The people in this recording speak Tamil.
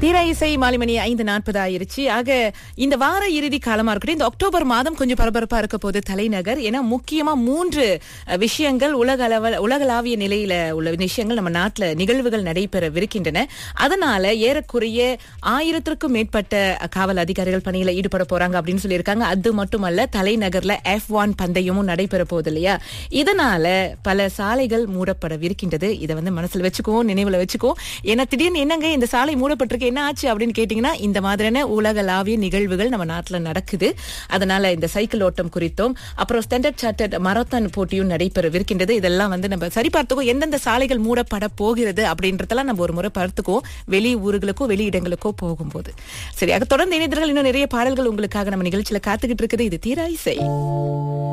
தீரா இசை மாலிமணி ஐந்து நாற்பது ஆயிருச்சு ஆக இந்த வார இறுதி காலமா இருக்கட்டும் இந்த அக்டோபர் மாதம் கொஞ்சம் பரபரப்பா இருக்க போது தலைநகர் ஏன்னா முக்கியமா மூன்று அஹ், விஷயங்கள் உலக அளவில் உலகளாவிய நிலையில உள்ள விஷயங்கள் நம்ம நாட்டுல நிகழ்வுகள் நடைபெறவிருக்கின்றன அதனால ஏறக்குறைய ஆயிரத்திற்கும் மேற்பட்ட அஹ், காவல் அதிகாரிகள் பணியில ஈடுபட போறாங்க அப்படின்னு சொல்லியிருக்காங்க அது மட்டுமல்ல தலைநகர்ல எஃப் ஒன் பந்தயமும் நடைபெற போகுது இல்லையா இதனால பல சாலைகள் மூடப்படவிருக்கின்றது இதை வந்து மனசுல வச்சுக்குவோம் நினைவுல வச்சுக்குவோம் ஏன்னா திடீர்னு என்னங்க இந்த சாலை மூடப்பட்டிருக்கு என்ன ஆச்சு அப்படின்னு கேட்டீங்கன்னா இந்த மாதிரியான உலகளாவிய நிகழ்வுகள் நம்ம நாட்டுல நடக்குது அதனால இந்த சைக்கிள் ஓட்டம் குறித்தும் அப்புறம் ஸ்டாண்டர்ட் சார்ட்டர்ட் மராத்தான் போட்டியும் நடைபெறவிருக்கின்றது இதெல்லாம் வந்து நம்ம சரி பார்த்துக்கோ எந்தெந்த சாலைகள் மூடப்பட போகிறது அப்படின்றதெல்லாம் நம்ம ஒரு முறை பார்த்துக்குவோம் வெளி ஊர்களுக்கோ வெளி இடங்களுக்கோ போகும்போது சரி ஆக தொடர்ந்து இணையர்கள் இன்னும் நிறைய பாடல்கள் உங்களுக்காக நம்ம நிகழ்ச்சியில காத்துக்கிட்டு இருக்குது இது தீரா இசை